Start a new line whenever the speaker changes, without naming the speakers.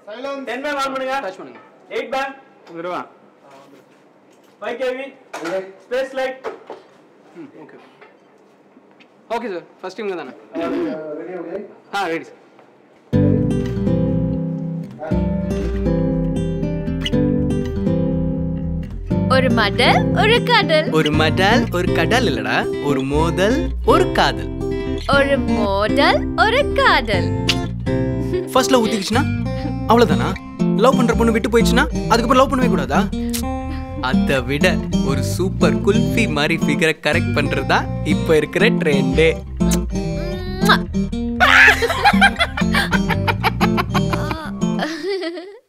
Ten bank on பண்ணுங்க
touch பண்ணுங்க
eight bank
வருவா
ஃபைவ் கேவி ஸ்பேஸ் லைட்
ம் ஓகே ஓகே சார் ஃபர்ஸ்ட் இவங்க தானே ஆ ரெடி சார்
ஒரு மடல் ஒரு கடல்
ஒரு மடல் ஒரு கடல் இல்லடா ஒரு மோதல் ஒரு காதல்
ஒரு மோதல் ஒரு காதல்
ஃபர்ஸ்ட்ல ஊத்திக்கிச்சுன்னா அவ்வளவுதானா லவ் பண்ற பொண்ணு விட்டு போயிடுச்சுன்னா அதுக்கப்புறம் லவ் பண்ணவே கூடாதா அதை விட ஒரு சூப்பர் குல்ஃபி மாதிரி ஃபிகரை கரெக்ட் பண்றதா இப்போ இருக்கிற ட்ரெண்டே
ஆ.